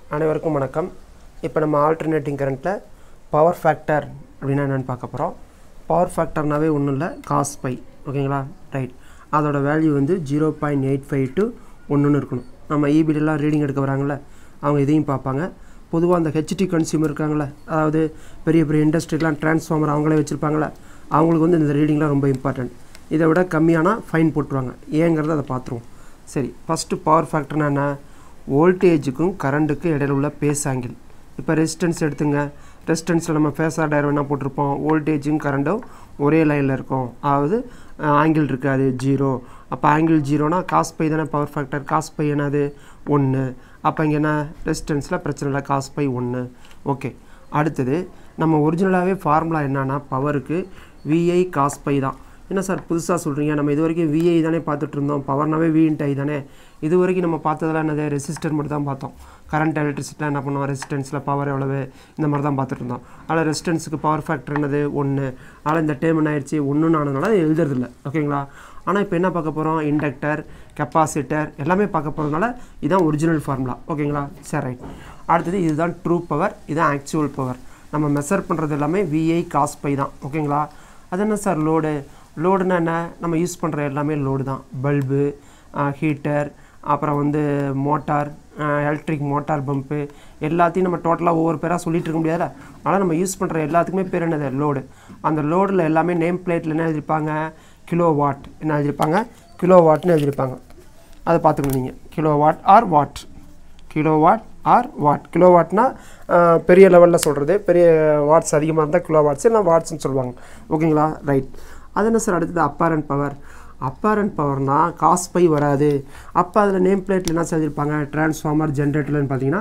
அனைவருக்கும் வணக்கம் இப்போ நம்ம ஆல்டர்னேட்டிங் கரண்ட்டில் பவர் ஃபேக்டர் அப்படின்னா என்னென்னு பார்க்க போகிறோம் பவர் ஃபேக்டர்னாவே ஒன்றும் இல்லை காஸ் பை ஓகேங்களா ரைட் அதோட வேல்யூ வந்து zero point eight five to ஒன்றுன்னு இருக்கணும் நம்ம இபிலெலாம் ரீடிங் எடுக்க வராங்கள்ல அவங்க இதையும் பார்ப்பாங்க பொதுவாக அந்த ஹெச்டி கன்சியூமர் இருக்காங்களே அதாவது பெரிய பெரிய இண்டஸ்ட்ரிக்கெலாம் டிரான்ஸ்ஃபார்மர் அவங்களே வச்சுருப்பாங்களே அவங்களுக்கு வந்து இந்த ரீடிங்லாம் ரொம்ப இம்பார்ட்டன்ட் இதை விட கம்மியானா ஃபைன் போட்டுருவாங்க ஏங்கிறத அதை பார்த்துருவோம் சரி ஃபஸ்ட்டு பவர் ஃபேக்டர்னா என்ன வோல்டேஜுக்கும் கரண்ட்டுக்கும் இடையில உள்ள பேஸ் ஆங்கிள் இப்போ ரெசிஸ்டன்ஸ் எடுத்துங்க ரெசிஸ்டன்ஸில் நம்ம ஃபேஸார் டயர் வேணால் போட்டிருப்போம் வோல்டேஜும் கரண்ட்டும் ஒரே லைனில் இருக்கும் அதாவது ஆங்கிள் இருக்காது ஜீரோ அப்போ ஆங்கிள் ஜீரோனா காஸ் பை தானே பவர் ஃபேக்டர் காஸ் பை என்னது ஒன்று அப்போ இங்கே என்ன ரெசிஸ்டன்ஸில் பிரச்சனை இல்லை காஸ் பை ஒன்று ஓகே அடுத்தது நம்ம ஒரிஜினலாகவே ஃபார்முலா என்னன்னா பவருக்கு விஐ காஸ் பை தான் என்ன சார் புதுசாக சொல்கிறீங்க நம்ம இது வரைக்கும் விஐ தானே பார்த்துட்டு இருந்தோம் பவர்னாவே வி இன்ட் ஐ தானே இது வரைக்கும் நம்ம பார்த்ததெல்லாம் என்னது ரெசிஸ்டர் மட்டும் தான் பார்த்தோம் கரண்ட் எலக்ட்ரிசிட்டிலாம் என்ன பண்ணுவோம் ரெசிஸ்டன்ஸில் பவர் எவ்வளவு இந்த மாதிரி தான் பார்த்துட்டு இருந்தோம் அதில் ரெசிஸ்டன்ஸுக்கு பவர் ஃபேக்டர் என்னது ஒன்று ஆனால் இந்த டேம் என்ன ஆயிடுச்சு ஒன்றுன்னு ஆனதுனால அது எழுதுறதில்ல ஓகேங்களா ஆனால் இப்போ என்ன பார்க்க போகிறோம் இண்டக்டர் கெப்பாசிட்டர் எல்லாமே பார்க்க போகிறதுனால இதுதான் ஒரிஜினல் ஃபார்முலா ஓகேங்களா சரி ரைட் அடுத்தது இதுதான் ட்ரூ பவர் இதுதான் ஆக்சுவல் பவர் நம்ம மெஷர் பண்ணுறது எல்லாமே விஐ காஸ் பை தான் ஓகேங்களா அது என்ன சார் லோடு லோடுனா என்ன நம்ம யூஸ் பண்ணுற எல்லாமே லோடு தான் பல்பு ஹீட்டர் அப்புறம் வந்து மோட்டார் எலக்ட்ரிக் மோட்டார் பம்பு எல்லாத்தையும் நம்ம டோட்டலாக ஒவ்வொரு பேராக சொல்லிட்டு இருக்க முடியாதுல்ல அதனால் நம்ம யூஸ் பண்ணுற எல்லாத்துக்குமே பேர் என்னது லோடு அந்த லோடில் எல்லாமே நேம் பிளேட்டில் என்ன எழுதியிருப்பாங்க கிலோ வாட் என்ன எழுதியிருப்பாங்க கிலோ வாட்னு எழுதியிருப்பாங்க அதை பார்த்துக்கணும் நீங்கள் kilowatt or watt kilowatt or watt kilo வாட்னா பெரிய லெவலில் சொல்கிறது பெரிய வாட்ஸ் அதிகமாக இருந்தால் கிலோ வாட்ஸ் இல்லை வாட்ஸ்னு சொல்லுவாங்க ஓகேங்களா ரைட் அது என்ன சார் அடுத்தது அப்பேரண்ட் பவர் அப்பேரண்ட் பவர்னா காஸ் பை வராது அப்போ அதில் நேம் பிளேட்டில் என்ன செஞ்சுருப்பாங்க டிரான்ஸ்ஃபார்மர் ஜென்ரேட்டர்னு பார்த்தீங்கன்னா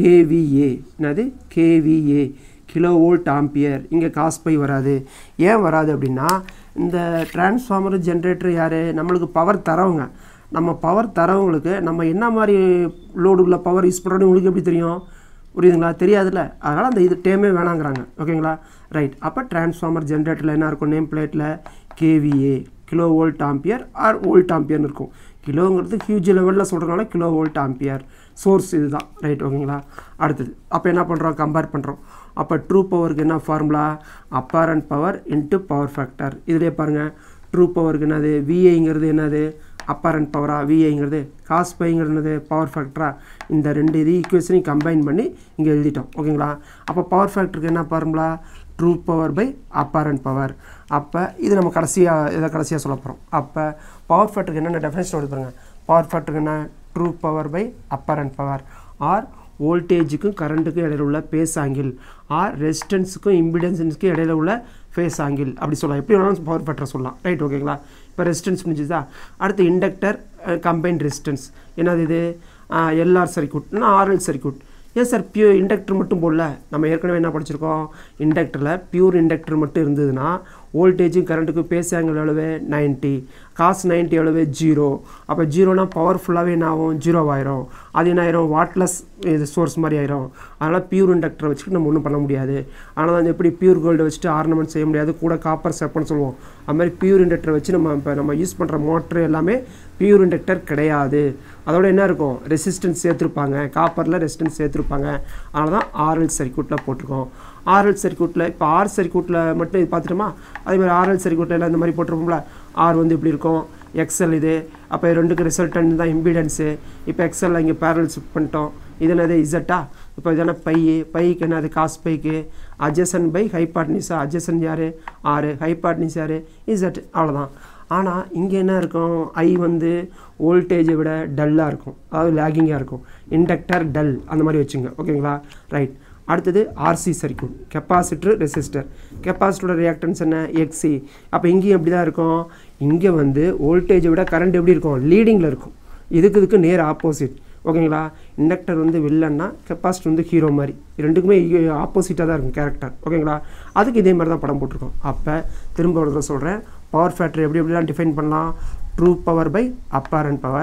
கேவிஏ என்னது கேவிஏ கிலோ வோல்ட் ஆம்பியர் இங்கே காஸ் பை வராது ஏன் வராது அப்படின்னா இந்த டிரான்ஸ்ஃபார்மர் ஜென்ரேட்டர் யார் நம்மளுக்கு பவர் தரவங்க நம்ம பவர் தரவங்களுக்கு நம்ம என்ன மாதிரி லோடு உள்ள பவர் யூஸ் பண்ணுறோன்னு உங்களுக்கு எப்படி தெரியும் புரியுதுங்களா தெரியாதுல்ல அதனால் அந்த இது டேமே வேணாங்கிறாங்க ஓகேங்களா ரைட் அப்போ டிரான்ஸ்ஃபார்மர் ஜென்ரேட்டரில் என்ன இருக்கும் நேம் பிளேட்டில் KVA kilovolt ampere or volt ஆம்பியர்னு இருக்கும் கிலோங்கிறது ஹியூஜ் லெவலில் சொல்கிறதுனால கிலோ வோல்ட் ஆம்பியர் சோர்ஸ் இதுதான் ரைட் ஓகேங்களா அடுத்தது அப்போ என்ன பண்ணுறோம் கம்பேர் பண்ணுறோம் அப்போ ட்ரூ பவருக்கு என்ன formula apparent power into power factor இதிலே பாருங்கள் ட்ரூ பவருக்கு என்னது விஐங்கிறது என்னது அப்பரண்ட் பவரா விஐங்கிறது காஸ் பைங்கிறது என்னது பவர் ஃபேக்டரா இந்த ரெண்டு இது ஈக்குவேஷனையும் கம்பைன் பண்ணி இங்கே எழுதிட்டோம் ஓகேங்களா அப்போ பவர் ஃபேக்டருக்கு என்ன formula true power by apparent power அப்போ இது நம்ம கடைசியாக இதை கடைசியாக சொல்ல போகிறோம் அப்போ பவர் ஃபேக்டருக்கு என்னென்ன டெஃபினேஷன் வருது பாருங்கள் பவர் ஃபேக்டருக்கு என்ன true power by apparent power or வோல்டேஜுக்கும் கரண்ட்டுக்கும் இடையில உள்ள பேஸ் ஆங்கிள் ஆர் ரெசிஸ்டன்ஸுக்கும் இம்பிடன்ஸுக்கும் இடையில உள்ள ஃபேஸ் ஆங்கிள் அப்படி சொல்லலாம் எப்படி வேணாலும் பவர் ஃபேக்டர் சொல்லலாம் ரைட் ஓகேங்களா இப்போ ரெசிஸ்டன்ஸ் முடிஞ்சுதா அடுத்து இண்டக்டர் கம்பைன்ட் ரெசிஸ்டன்ஸ் என்னது இது எல்ஆர் சர்க்கியூட்னா ஆர்எல் சர்க்கியூட் ஏன் சார் பியூ இண்டக்டர் மட்டும் போடல நம்ம ஏற்கனவே என்ன படிச்சிருக்கோம் இண்டக்டரில் பியூர் இண்டக்டர் மட்டும் இருந்ததுன்னா வோல்டேஜும் கரண்ட்டுக்கும் பேஸ் ஆங்கிள் எவ்வளவு நைன்ட்டி காசு நைன்ட்டி எவ்வளவு ஜீரோ அப்போ ஜீரோனா பவர்ஃபுல்லாகவே என்ன ஆகும் ஜீரோ ஆயிரும் அது என்ன ஆயிரும் வாட்லெஸ் இது சோர்ஸ் மாதிரி ஆயிரும் அதனால் பியூர் இண்டக்டரை வச்சுட்டு நம்ம ஒன்றும் பண்ண முடியாது ஆனால் வந்து எப்படி பியூர் கோல்டு வச்சுட்டு ஆர்னமெண்ட் செய்ய முடியாது கூட காப்பர் செப்பன்னு சொல்லுவோம் அது மாதிரி பியூர் இண்டக்டரை வச்சு நம்ம இப்போ நம்ம யூஸ் பண்ணுற மோட்ரு எல்லாமே பியூர் இண்டக்டர் கிடையாது அதோட என்ன இருக்கும் ரெசிஸ்டன்ஸ் சேர்த்துருப்பாங்க காப்பரில் ரெசிஸ்டன்ஸ் சேர்த்துருப்பாங்க அதனால தான் ஆர்எல் சர்க்கியூட்டில் போட்டிருக்கோம் ஆர்எல் சர்க்கியூட்டில் இப்போ ஆர் சர்க்கியூட்டில் மட்டும் இது பார்த்துட்டோமா அதே மாதிரி ஆர்எல் சர்க்கியூட்டில் எல்லாம் இந்த மாதிரி போட்டிருப்போம்ல ஆர் வந்து இப்படி இருக்கும் எக்ஸல் இது அப்போ ரெண்டுக்கு ரிசல்டன் தான் இம்பிடன்ஸு இப்போ எக்ஸலில் இங்கே பேரல் ஷிஃப்ட் பண்ணிட்டோம் இது என்னது இசட்டா இப்போ இதான பை பைக்கு என்னது காஸ் பைக்கு அஜசன் பை ஹைபாட்னிஸா அஜசன் யார் ஆறு ஹைபாட்னிஸ் யார் இசட் அவ்வளோதான் ஆனால் இங்கே என்ன இருக்கும் ஐ வந்து வோல்டேஜை விட டல்லாக இருக்கும் அதாவது லேகிங்காக இருக்கும் இண்டக்டர் டல் அந்த மாதிரி வச்சுங்க ஓகேங்களா ரைட் அடுத்தது ஆர்சி சர்க்கியூட் கெப்பாசிட்டர் ரெசிஸ்டர் கெப்பாசிட்டரோட ரியாக்டன்ஸ் என்ன எக்ஸி அப்போ இங்கேயும் எப்படி தான் இருக்கும் இங்கே வந்து வோல்டேஜை விட கரண்ட் எப்படி இருக்கும் லீடிங்கில் இருக்கும் இதுக்கு இதுக்கு நேர் ஆப்போசிட் ஓகேங்களா இண்டக்டர் வந்து வில்லன்னா கெப்பாசிட்டர் வந்து ஹீரோ மாதிரி ரெண்டுக்குமே ஆப்போசிட்டாக தான் இருக்கும் கேரக்டர் ஓகேங்களா அதுக்கு இதே மாதிரி தான் படம் போட்டிருக்கோம் அப்போ திரும்ப ஒரு தடவை சொல்கிறேன் பவர் ஃபேக்டர் எப்படி எப்படிலாம் டிஃபைன் பண்ணலாம் true power by apparent power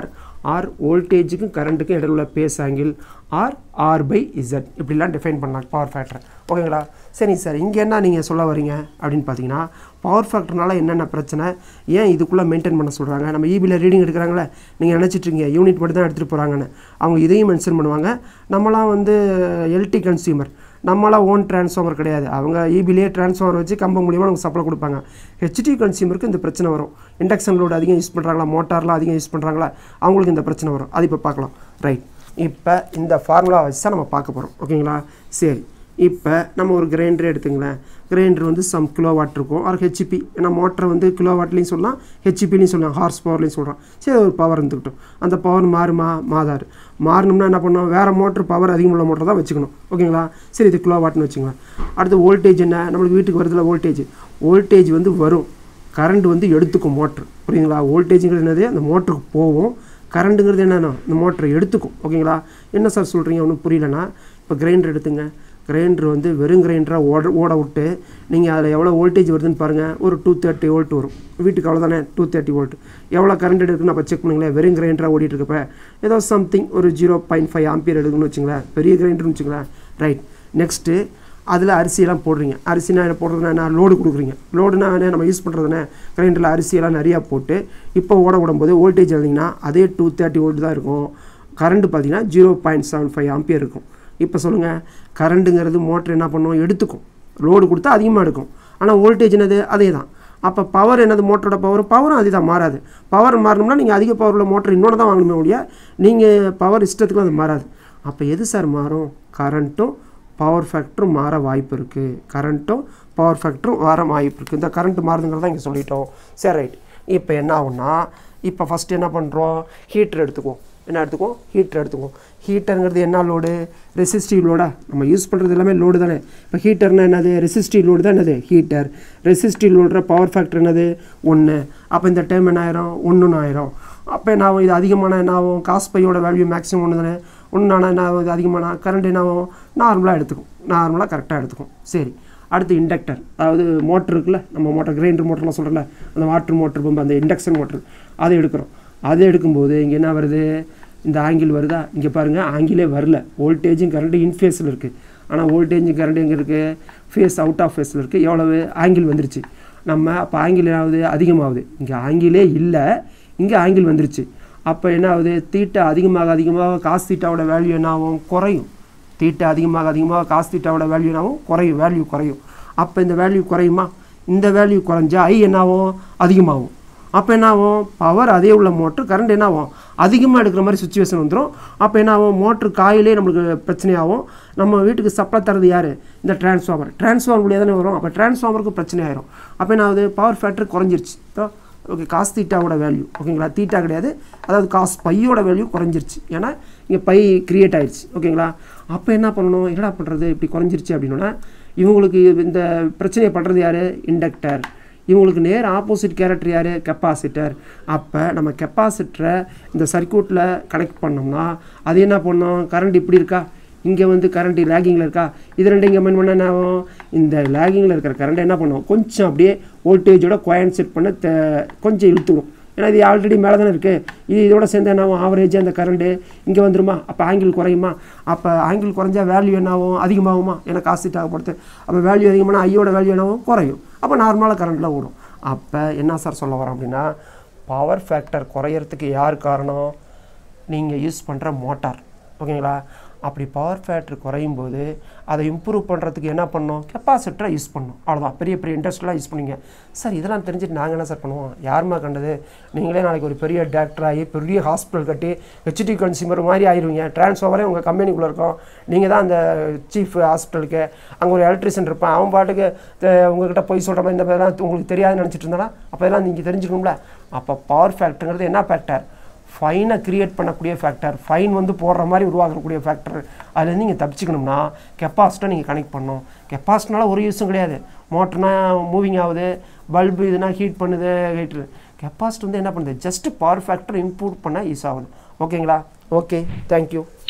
or வோல்டேஜுக்கும் கரண்ட்டுக்கும் இடையில உள்ள phase angle or R by Z இப்படிலாம் டிஃபைன் பண்ணலாம் பவர் ஃபேக்டர் ஓகேங்களா சரி சார் இங்கே என்ன நீங்கள் சொல்ல வரீங்க அப்படின்னு பார்த்தீங்கன்னா பவர் ஃபேக்டர்னால என்னென்ன பிரச்சனை ஏன் இதுக்குள்ளே மெயின்டைன் பண்ண சொல்கிறாங்க நம்ம இபியில் ரீடிங் எடுக்கிறாங்களே நீங்கள் நினச்சிட்ருக்கீங்க யூனிட் மட்டும் தான் எடுத்துகிட்டு போகிறாங்கன்னு அவங்க இதையும் மென்ஷன் பண்ணுவாங்க நம்மலாம் வந்து எல்டி கன்சியூமர் நம்மளாம் ஓன் டிரான்ஸ்ஃபார்மர் கிடையாது அவங்க இபிலே டிரான்ஸ்ஃபார்மர் வச்சு கம்பம் மூலியமாக நமக்கு சப்ளை கொடுப்பாங்க ஹெச்டி கன்சியூமருக்கு இந்த பிரச்சனை வரும் இண்டக்ஷன் லோடு அதிகம் யூஸ் பண்ணுறாங்களா மோட்டார்லாம் அதிகம் யூஸ் பண்ணுறாங்களா அவங்களுக்கு இந்த பிரச்சனை வரும் அது இப்போ பார்க்கலாம் ரைட் இப்போ இந்த ஃபார்முலா வச்சு தான் நம்ம பார்க்க போகிறோம் ஓகேங்களா சரி இப்போ நம்ம ஒரு கிரைண்டர் எடுத்துங்களேன் கிரைண்டர் வந்து சம் கிலோ வாட் இருக்கும் ஆர் ஹெச்பி ஏன்னா மோட்டரை வந்து கிலோ வாட்லேயும் சொல்லலாம் ஹெச்பிலையும் சொல்லலாம் ஹார்ஸ் பவர்லையும் சொல்கிறோம் சரி ஒரு பவர் இருந்துக்கிட்டோம் அந்த பவர் மாறுமா மாறாரு மாறணும்னா என்ன பண்ணோம் வேறு மோட்ரு பவர் அதிகமுள்ள மோட்டர் தான் வச்சுக்கணும் ஓகேங்களா சரி இது கிலோ வாட்னு வச்சுக்கலாம் அடுத்து வோல்டேஜ் என்ன நம்மளுக்கு வீட்டுக்கு வருதுல வோல்டேஜ் வோல்டேஜ் வந்து வரும் கரண்ட் வந்து எடுத்துக்கும் மோட்ரு புரியுதுங்களா வோல்டேஜுங்கிறது என்னது அந்த மோட்டருக்கு போகும் கரண்ட்டுங்கிறது என்னென்னா இந்த மோட்டரை எடுத்துக்கும் ஓகேங்களா என்ன சார் சொல்கிறீங்க ஒன்றும் புரியலனா இப்போ கிரைண்டர் எடுத்துங்க கிரைண்டர் வந்து வெறும் கிரைண்டராக ஓட ஓட விட்டு நீங்கள் அதில் எவ்வளோ வோல்டேஜ் வருதுன்னு பாருங்கள் ஒரு டூ தேர்ட்டி வோல்ட் வரும் வீட்டுக்கு அவ்வளோதானே டூ தேர்ட்டி வோல்ட் எவ்வளோ கரண்ட் எடுக்குன்னு அப்போ செக் பண்ணுங்களேன் வெறும் கிரைண்டராக ஓடிட்டு இருக்கப்ப ஏதோ சம்திங் ஒரு ஜீரோ பாயிண்ட் ஃபைவ் ஆம்பியர் எடுக்குன்னு வச்சுங்களேன் பெரிய கிரைண்டர்னு வச்சுங்களேன் ரைட் நெக்ஸ்ட்டு அதில் அரிசியெல்லாம் போடுறீங்க அரிசினா என்ன போடுறதுனா என்ன லோடு கொடுக்குறீங்க லோடுனா என்ன நம்ம யூஸ் பண்ணுறதுனே கிரைண்டரில் அரிசியெல்லாம் நிறையா போட்டு இப்போ ஓட விடும்போது வோல்டேஜ் எழுதிங்கன்னா அதே டூ தேர்ட்டி வோல்ட் தான் இருக்கும் கரண்ட் பார்த்தீங்கன்னா zero point seven five ampere இருக்கும் இப்போ சொல்லுங்கள் கரண்ட்டுங்கிறது மோட்ரு என்ன பண்ணும் எடுத்துக்கும் லோடு கொடுத்தா அதிகமாக எடுக்கும் ஆனால் வோல்டேஜ் என்னது அதே தான் அப்போ பவர் என்னது மோட்டரோட பவர் பவரும் அதே தான் மாறாது பவர் மாறணும்னா நீங்கள் அதிக பவர் உள்ள மோட்டர் இன்னொன்று தான் வாங்கணுமே ஒழிய நீங்கள் பவர் இஷ்டத்துக்கு அது மாறாது அப்போ எது சார் மாறும் கரண்ட்டும் பவர் ஃபேக்டரும் மாற வாய்ப்பு இருக்குது கரண்ட்டும் பவர் ஃபேக்டரும் வர வாய்ப்பு இருக்குது இந்த கரண்ட் மாறுதுங்கிறத இங்கே சொல்லிட்டோம் சரி ரைட் இப்போ என்ன ஆகும்னா இப்போ ஃபஸ்ட்டு என்ன பண்ணுறோம் ஹீட்டர் எடுத்துக்குவோம் என்ன எடுத்துக்குவோம் ஹீட்டர் எடுத்துக்குவோம் ஹீட்டருங்கிறது என்ன லோடு ரெசிஸ்டிவ் லோடா நம்ம யூஸ் பண்ணுறது எல்லாமே லோடு தானே இப்போ ஹீட்டர்னா என்னது ரெசிஸ்டிவ் லோடு தான் என்னது ஹீட்டர் ரெசிஸ்டிவ் லோடுற பவர் ஃபேக்டர் என்னது ஒன்று அப்போ இந்த டைம் என்ன ஆயிரும் ஒன்றுன்னு ஆயிரும் அப்போ என்ன ஆகும் இது அதிகமான என்ன ஆகும் காஸ் பையோட வேல்யூ மேக்ஸிமம் ஒன்று தானே ஒன்றுனா என்ன ஆகும் இது அதிகமான கரண்ட் என்ன ஆகும் நார்மலாக எடுத்துக்கும் நார்மலாக கரெக்டாக எடுத்துக்கும் சரி அடுத்து இண்டக்டர் அதாவது மோட்ரு இருக்குல்ல நம்ம மோட்டர் கிரைண்டர் மோட்டர்லாம் சொல்கிறல அந்த வாட்டர் மோட்டர் பம்பு அந்த இண்டக்ஷன் மோட்டர் அதை எடுக்கிறோம் அதை எடுக்கும்போது இங்கே என்ன வருது இந்த ஆங்கிள் வருதா இங்கே பாருங்கள் ஆங்கிலே வரல வோல்டேஜும் கரண்ட்டு இன்ஃபேஸில் இருக்குது ஆனால் வோல்டேஜும் கரண்ட் எங்கே இருக்குது ஃபேஸ் அவுட் ஆஃப் ஃபேஸில் இருக்குது எவ்வளவு ஆங்கிள் வந்துருச்சு நம்ம அப்போ ஆங்கிள் ஆகுது அதிகமாகுது இங்கே ஆங்கிலே இல்லை இங்கே ஆங்கிள் வந்துருச்சு அப்போ என்ன ஆகுது தீட்டா அதிகமாக அதிகமாக காசு தீட்டாவோட வேல்யூ என்ன ஆகும் குறையும் தீட்டா அதிகமாக அதிகமாக காசு தீட்டாவோட வேல்யூ என்ன ஆகும் குறையும் வேல்யூ குறையும் அப்போ இந்த வேல்யூ குறையுமா இந்த வேல்யூ குறைஞ்சா ஐ என்ன ஆகும் அதிகமாகும் அப்போ என்ன ஆகும் பவர் அதே உள்ள மோட்ரு கரண்ட் என்ன ஆகும் அதிகமாக எடுக்கிற மாதிரி சுச்சுவேஷன் வந்துடும் அப்போ என்ன ஆகும் மோட்ரு காயிலே நம்மளுக்கு பிரச்சனையாகும் நம்ம வீட்டுக்கு சப்ளை தரது யார் இந்த டிரான்ஸ்ஃபார்மர் டிரான்ஸ்ஃபார்மர் முடியாது தானே வரும் அப்போ டிரான்ஸ்ஃபார்மருக்கு பிரச்சனை ஆயிரும் அப்போ என்ன ஆகுது பவர் ஃபேக்டர் குறைஞ்சிருச்சு ஓகே காஸ் தீட்டாவோட வேல்யூ ஓகேங்களா தீட்டா கிடையாது அதாவது காஸ் பையோட வேல்யூ குறைஞ்சிருச்சு ஏன்னா இங்கே பை கிரியேட் ஆயிடுச்சு ஓகேங்களா அப்போ என்ன பண்ணணும் என்னடா பண்ணுறது இப்படி குறைஞ்சிருச்சு அப்படின்னா இவங்களுக்கு இந்த பிரச்சனையை பண்ணுறது யார் இண்டக்டர் இவங்களுக்கு நேர் ஆப்போசிட் கேரக்டர் யார் கெப்பாசிட்டர் அப்போ நம்ம கெப்பாசிட்டரை இந்த சர்க்யூட்டில் கனெக்ட் பண்ணோம்னா அது என்ன பண்ணோம் கரண்ட் இப்படி இருக்கா இங்கே வந்து கரண்ட் லேகிங்கில் இருக்கா இது ரெண்டு இங்கே மெயின் பண்ண என்ன ஆகும் இந்த லேகிங்கில் இருக்கிற கரண்ட் என்ன பண்ணும் கொஞ்சம் அப்படியே வோல்டேஜோட கோயன் செட் பண்ண தே கொஞ்சம் இழுத்துடும் ஏன்னா இது ஆல்ரெடி மேலே தானே இருக்குது இது இதோட சேர்ந்து என்ன ஆகும் ஆவரேஜாக அந்த கரண்ட்டு இங்கே வந்துருமா அப்போ ஆங்கிள் குறையுமா அப்போ ஆங்கிள் குறைஞ்சா வேல்யூ என்ன ஆகும் அதிகமாகுமா ஏன்னா காசு ஆகப்படுத்து அப்போ வேல்யூ அதிகமான ஐயோட வேல்யூ என்ன ஆகும் குறையும் அப்போ நார்மலாக கரண்ட்டில் ஓடும் அப்போ என்ன சார் சொல்ல வரோம் அப்படின்னா பவர் ஃபேக்டர் குறையறதுக்கு யார் காரணம் நீங்கள் யூஸ் பண்ணுற மோட்டார் ஓகேங்களா அப்படி பவர் ஃபேக்டர் குறையும் போது அதை இம்ப்ரூவ் பண்ணுறதுக்கு என்ன பண்ணோம் கெப்பாசிட்டரை யூஸ் பண்ணோம் அவ்வளோதான் பெரிய பெரிய இண்டஸ்ட்ரியலாக யூஸ் பண்ணீங்க சார் இதெல்லாம் தெரிஞ்சுட்டு நாங்கள் என்ன சார் பண்ணுவோம் யாருமா கண்டது நீங்களே நாளைக்கு ஒரு பெரிய டாக்டர் ஆகி பெரிய ஹாஸ்பிட்டல் கட்டி ஹெச்டி கன்சியூமர் மாதிரி ஆயிருவீங்க டிரான்ஸ்ஃபார்மரே உங்கள் கம்பெனிக்குள்ளே இருக்கும் நீங்கள் தான் அந்த சீஃப் ஹாஸ்பிட்டலுக்கு அங்கே ஒரு எலக்ட்ரிஷியன் இருப்பான் அவன் பாட்டுக்கு த- உங்ககிட்ட போய் சொல்கிற மாதிரி இந்த மாதிரிலாம் உங்களுக்கு தெரியாதுன்னு நினச்சிட்டு இருந்தானா அப்போ இதெல்லாம் நீங்கள் தெரிஞ்சுக்கணும்ல அப்போ பவர் ஃபேக்டருங்கிறது என்ன ஃபேக்டர் ஃபைனை கிரியேட் பண்ணக்கூடிய ஃபேக்டர் ஃபைன் வந்து போடுற மாதிரி உருவாக்கக்கூடிய ஃபேக்டர் அதுலேருந்து நீங்கள் தப்பிச்சுக்கணும்னா கெப்பாசிட்டை நீங்கள் கனெக்ட் பண்ணணும் கெப்பாசிட்டினால ஒரு யூஸும் கிடையாது மோட்டர்னா மூவிங் ஆகுது பல்பு இதுனா ஹீட் பண்ணுது ஹீட்ரு கெப்பாசிட்டி வந்து என்ன பண்ணுது ஜஸ்ட் பவர் ஃபேக்டர் இம்ப்ரூவ் பண்ண யூஸ் ஆகுது ஓகேங்களா ஓகே தேங்க்யூ